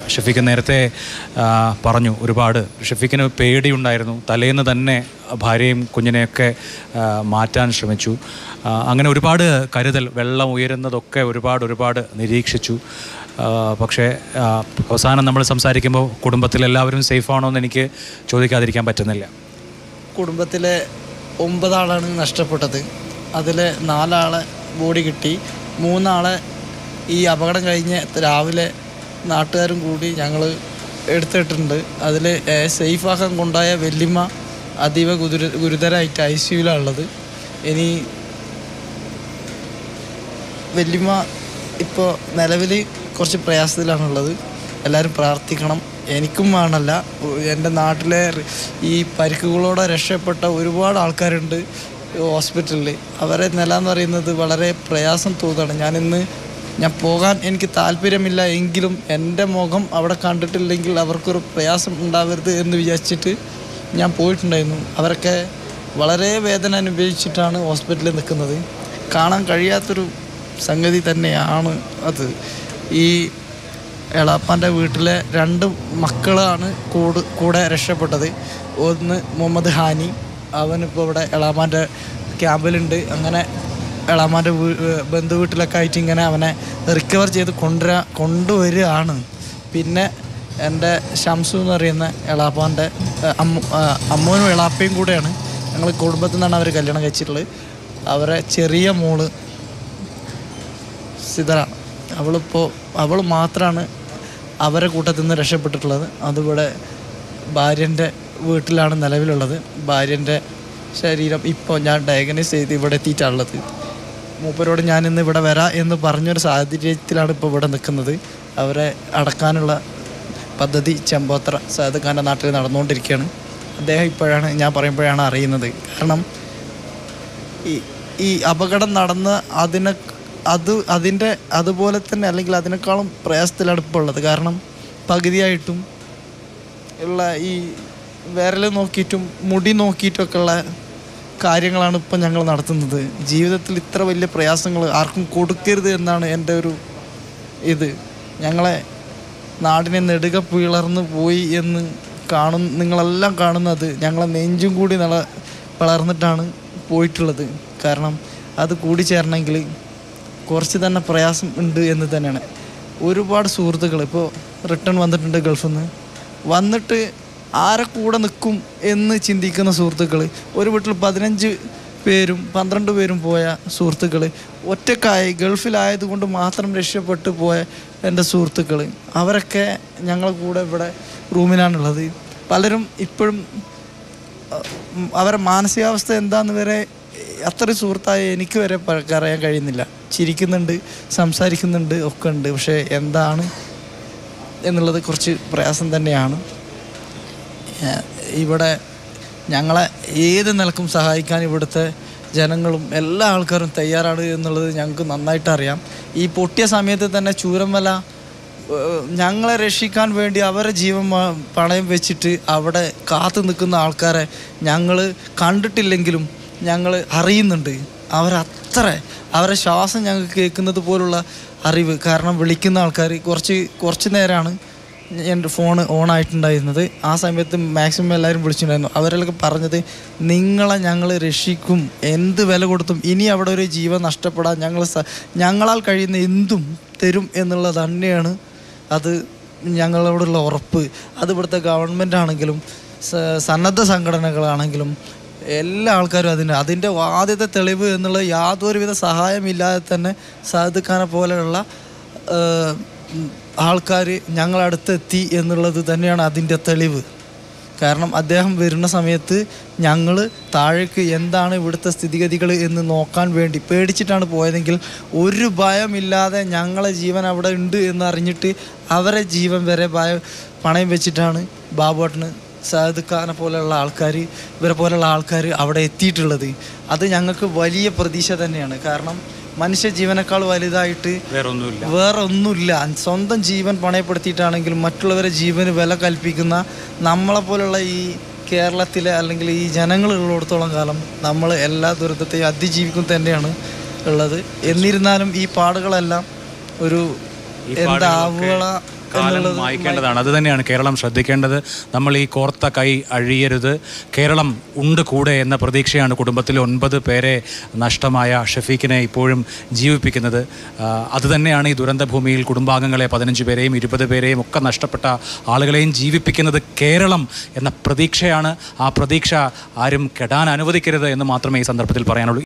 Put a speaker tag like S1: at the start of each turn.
S1: ഷഫീഖ് നേരത്തെ ആ, പറഞ്ഞു ഒരുപാട് ഷഫീഖിന് പേടിയുണ്ടായിരുന്നു തലേന്ന് തന്നെ ഭാര്യയും കുഞ്ഞിനെയൊക്കെ ആ, മാറ്റാൻ ശ്രമിച്ചു ആ, അങ്ങനെ ഒരുപാട് കരുതൽ വെള്ളം ഉയരുന്നതൊക്കെ ഒരുപാട് ഒരുപാട് നിരീക്ഷിച്ചു ആ, പക്ഷേ ആ, അവസാനം നമ്മൾ സംസാരിക്കുമ്പോൾ കുടുംബത്തിലെല്ലാവരും സേഫാണോ എന്ന് എനിക്ക് ചോദിക്കാതിരിക്കാൻ പറ്റുന്നില്ല
S2: കുടുംബത്തിലെ ഒമ്പതാളാണ് നഷ്ടപ്പെട്ടത് അതിൽ നാലാളെ ബോഡി കിട്ടി മൂന്നാളെ ഈ അപകടം കഴിഞ്ഞ് രാവിലെ നാട്ടുകാരും കൂടി ഞങ്ങൾ എടുത്തിട്ടുണ്ട് അതിൽ സേഫാക്കാൻ കൊണ്ടുപോയ വല്യമ്മ അതീവ ഗുരു ഗുരുതരമായിട്ട് ഐ സിയുലാണ് ഉള്ളത് ഇനി വല്യമ്മ ഇപ്പോൾ നിലവിൽ കുറച്ച് പ്രയാസത്തിലാണുള്ളത് എല്ലാവരും പ്രാർത്ഥിക്കണം എനിക്കും വേണമല്ല എൻ്റെ നാട്ടിലെ റി- ഈ പരിക്കുകളോടെ രക്ഷപ്പെട്ട ഒരുപാട് ആൾക്കാരുണ്ട് ഹോസ്പിറ്റലിൽ അവരെ നില എന്ന് പറയുന്നത് വളരെ പ്രയാസം തോന്നുകയാണ് ഞാനിന്ന് ഞാൻ പോകാൻ എനിക്ക് താല്പര്യമില്ല എങ്കിലും എൻ്റെ മുഖം അവിടെ കണ്ടിട്ടില്ലെങ്കിൽ അവർക്കൊരു പ്രയാസം ഉണ്ടാവരുത് എന്ന് വിചാരിച്ചിട്ട് ഞാൻ പോയിട്ടുണ്ടായിരുന്നു അവരൊക്കെ വളരെ വേദന അനുഭവിച്ചിട്ടാണ് ഹോസ്പിറ്റലിൽ നിൽക്കുന്നത് കാണാൻ കഴിയാത്തൊരു സംഗതി തന്നെയാണ് അത് ഈ എളാപ്പാൻ്റെ വീട്ടിലെ രണ്ട് മക്കളാണ് കൂട് കൂടെ രക്ഷപ്പെട്ടത് ഒന്ന് മുഹമ്മദ് ഹാനി അവനിപ്പോൾ ഇവിടെ എളാമാൻ്റെ ക്യാമ്പിലുണ്ട് അങ്ങനെ എളാമാൻ്റെ വീ ബന്ധു വീട്ടിലൊക്കെ ആയിട്ട് ഇങ്ങനെ അവനെ റിക്കവർ ചെയ്ത് കൊണ്ടുവരാ കൊണ്ടുവരികയാണ് പിന്നെ എൻ്റെ ഷംസു എന്ന് പറയുന്ന എളാപ്പാൻ്റെ അമ്മ ആ, അമ്മൂനും എളാപ്പയും കൂടെയാണ് ഞങ്ങൾ കുടുംബത്തിൽ നിന്നാണ് അവർ കല്യാണം കഴിച്ചിട്ടുള്ളത് അവരെ ചെറിയ മോള് സിതറ അവളിപ്പോൾ അവൾ മാത്രമാണ് അവരെ കൂട്ടത്തിൽ നിന്ന് രക്ഷപ്പെട്ടിട്ടുള്ളത് അതിവിടെ ഭാര്യൻ്റെ വീട്ടിലാണ് നിലവിലുള്ളത് ഭാര്യൻ്റെ ശരീരം ഇപ്പോൾ ഞാൻ ഡയഗ്നൈസ് ചെയ്ത് ഇവിടെ എത്തിയിട്ടുള്ളത് മൂപ്പരോട് ഞാൻ ഇന്ന് ഇവിടെ വരാം എന്ന് പറഞ്ഞൊരു സാഹചര്യത്തിലാണ് ഇപ്പോൾ ഇവിടെ നിൽക്കുന്നത് അവരെ അടക്കാനുള്ള പദ്ധതി ചെമ്പോത്ര സാദ് ഖാൻ്റെ നാട്ടിൽ നടന്നുകൊണ്ടിരിക്കുകയാണ് അദ്ദേഹം ഇപ്പോഴാണ് ഞാൻ പറയുമ്പോഴാണ് അറിയുന്നത് കാരണം ഈ ഈ അപകടം നടന്ന അതിനെ അത് അതിൻ്റെ അതുപോലെ തന്നെ അല്ലെങ്കിൽ അതിനേക്കാളും പ്രയാസത്തിലാണ് ഇപ്പോൾ ഉള്ളത് കാരണം പകുതിയായിട്ടും ഉള്ള ഈ വിരൽ നോക്കിയിട്ടും മുടി നോക്കിയിട്ടുമൊക്കെ ഉള്ള കാര്യങ്ങളാണ് ഇപ്പം ഞങ്ങൾ നടത്തുന്നത് ജീവിതത്തിൽ ഇത്ര വലിയ പ്രയാസങ്ങൾ ആർക്കും കൊടുക്കരുത് എന്നാണ് എൻ്റെ ഒരു ഇത് ഞങ്ങളെ നാടിനെ നെടുക പിളർന്നു പോയി എന്ന് കാണും നിങ്ങളെല്ലാം കാണുന്നത് ഞങ്ങളെ നെഞ്ചും കൂടി നിള പിളർന്നിട്ടാണ് പോയിട്ടുള്ളത് കാരണം അത് കൂടിച്ചേരണമെങ്കിൽ കുറച്ച് തന്നെ പ്രയാസം ഉണ്ട് എന്ന് തന്നെയാണ് ഒരുപാട് സുഹൃത്തുക്കൾ ഇപ്പോൾ റിട്ടേൺ വന്നിട്ടുണ്ട് ഗൾഫിൽ നിന്ന് വന്നിട്ട് ആരെ കൂടെ നിൽക്കും എന്ന് ചിന്തിക്കുന്ന സുഹൃത്തുക്കൾ ഒരു വീട്ടിൽ പതിനഞ്ച് പേരും പന്ത്രണ്ട് പേരും പോയ സുഹൃത്തുക്കൾ ഒറ്റക്കായി ഗൾഫിലായതുകൊണ്ട് മാത്രം രക്ഷപ്പെട്ടു പോയ എൻ്റെ സുഹൃത്തുക്കൾ അവരൊക്കെ ഞങ്ങളെ കൂടെ ഇവിടെ റൂമിലാണുള്ളത് പലരും ഇപ്പോഴും ഉം, അവരുടെ മാനസികാവസ്ഥ എന്താന്ന് വരെ അത്ര സുഹൃത്തായ എനിക്ക് വരെ പ- അറിയാൻ കഴിയുന്നില്ല ചിരിക്കുന്നുണ്ട് സംസാരിക്കുന്നുണ്ട് ഒക്കെ ഉണ്ട് പക്ഷേ എന്താണ് എന്നുള്ളത് കുറച്ച് പ്രയാസം തന്നെയാണ് ഏഹ് ഇവിടെ ഞങ്ങളെ ഏത് നിലക്കും സഹായിക്കാൻ ഇവിടുത്തെ ജനങ്ങളും എല്ലാ ആൾക്കാരും തയ്യാറാണ് എന്നുള്ളത് ഞങ്ങൾക്ക് നന്നായിട്ട് അറിയാം ഈ പൊട്ടിയ സമയത്ത് തന്നെ ചൂരമല ഏഹ് ഞങ്ങളെ രക്ഷിക്കാൻ വേണ്ടി അവരെ ജീവൻ മ- പണയം വെച്ചിട്ട് അവിടെ കാത്തു നിൽക്കുന്ന ആൾക്കാരെ ഞങ്ങൾ കണ്ടിട്ടില്ലെങ്കിലും ഞങ്ങൾ അറിയുന്നുണ്ട് അവരത്ര അവരെ ശ്വാസം ഞങ്ങൾക്ക് കേൾക്കുന്നത് പോലുള്ള അറിവ് കാരണം വിളിക്കുന്ന ആൾക്കാർ കുറച്ച് കുറച്ച് നേരമാണ് എൻ്റെ ഫോൺ ഓൺ ആയിട്ടുണ്ടായിരുന്നത് ആ സമയത്ത് മാക്സിമം എല്ലാവരും വിളിച്ചിട്ടുണ്ടായിരുന്നു അവരെല്ലാം പറഞ്ഞത് നിങ്ങളെ ഞങ്ങൾ രക്ഷിക്കും എന്ത് വില കൊടുത്തും ഇനി അവിടെ ഒരു ജീവൻ നഷ്ടപ്പെടാൻ ഞങ്ങൾ സ- ഞങ്ങളാൽ കഴിയുന്ന എന്തും തരും എന്നുള്ളത് തന്നെയാണ് അത് ഞങ്ങളോടുള്ള ഉറപ്പ് അത് ഇവിടുത്തെ ഗവൺമെൻറ് ആണെങ്കിലും സ- സന്നദ്ധ സംഘടനകളാണെങ്കിലും എല്ലാ ആൾക്കാരും അതിന് അതിൻ്റെ ആദ്യത്തെ തെളിവ് എന്നുള്ള യാതൊരുവിധ സഹായമില്ലാതെ തന്നെ സാദിഖ് ഖാനെ പോലെയുള്ള ആൾക്കാർ ഞങ്ങളടുത്തെത്തി എന്നുള്ളത് തന്നെയാണ് അതിൻ്റെ തെളിവ് കാരണം അദ്ദേഹം വരുന്ന സമയത്ത് ഞങ്ങൾ താഴേക്ക് എന്താണ് ഇവിടുത്തെ സ്ഥിതിഗതികൾ എന്ന് നോക്കാൻ വേണ്ടി പേടിച്ചിട്ടാണ് പോയതെങ്കിൽ ഒരു ഭയമില്ലാതെ ഞങ്ങളെ ജീവൻ അവിടെ ഉണ്ട് എന്ന് അറിഞ്ഞിട്ട് അവരെ ജീവൻ വരെ ഭയ പണയം വെച്ചിട്ടാണ് ബാബുവേട്ടന് സാദ് ഖാനെ പോലെയുള്ള ആൾക്കാർ ഇവരെ പോലെയുള്ള ആൾക്കാർ അവിടെ എത്തിയിട്ടുള്ളത് അത് ഞങ്ങൾക്ക് വലിയ പ്രതീക്ഷ തന്നെയാണ് കാരണം മനുഷ്യ ജീവനേക്കാൾ വലുതായിട്ട്
S1: വേറെ ഒന്നുമില്ല
S2: വേറെ ഒന്നുമില്ല സ്വന്തം ജീവൻ പണയപ്പെടുത്തിയിട്ടാണെങ്കിലും മറ്റുള്ളവരെ ജീവന് വില കൽപ്പിക്കുന്ന നമ്മളെ പോലുള്ള ഈ കേരളത്തിലെ അല്ലെങ്കിൽ ഈ ജനങ്ങളുള്ളിടത്തോളം കാലം നമ്മൾ എല്ലാ ദുരിതത്തെയും അതിജീവിക്കും തന്നെയാണ് ഉള്ളത് എന്നിരുന്നാലും ഈ പാടുകളെല്ലാം ഒരു
S1: ഈ
S2: എന്താവുക
S1: കാലം മായ്ക്കേണ്ടതാണ് അത് തന്നെയാണ് കേരളം ശ്രദ്ധിക്കേണ്ടത് നമ്മൾ ഈ കോർത്ത കൈ അഴിയരുത് കേരളം ഉണ്ട് കൂടെ എന്ന പ്രതീക്ഷയാണ് കുടുംബത്തിലെ ഒൻപത് പേരെ നഷ്ടമായ ഷഫീഖിനെ ഇപ്പോഴും ജീവിപ്പിക്കുന്നത് ആ, അത് തന്നെയാണ് ഈ ദുരന്ത ഭൂമിയിൽ കുടുംബാംഗങ്ങളെ പതിനഞ്ച് പേരെയും ഇരുപത് പേരെയും ഒക്കെ നഷ്ടപ്പെട്ട ആളുകളെയും ജീവിപ്പിക്കുന്നത് കേരളം എന്ന പ്രതീക്ഷയാണ് ആ പ്രതീക്ഷ ആരും കെടാൻ അനുവദിക്കരുത് എന്ന് മാത്രമേ ഈ സന്ദർഭത്തിൽ പറയാനുള്ളൂ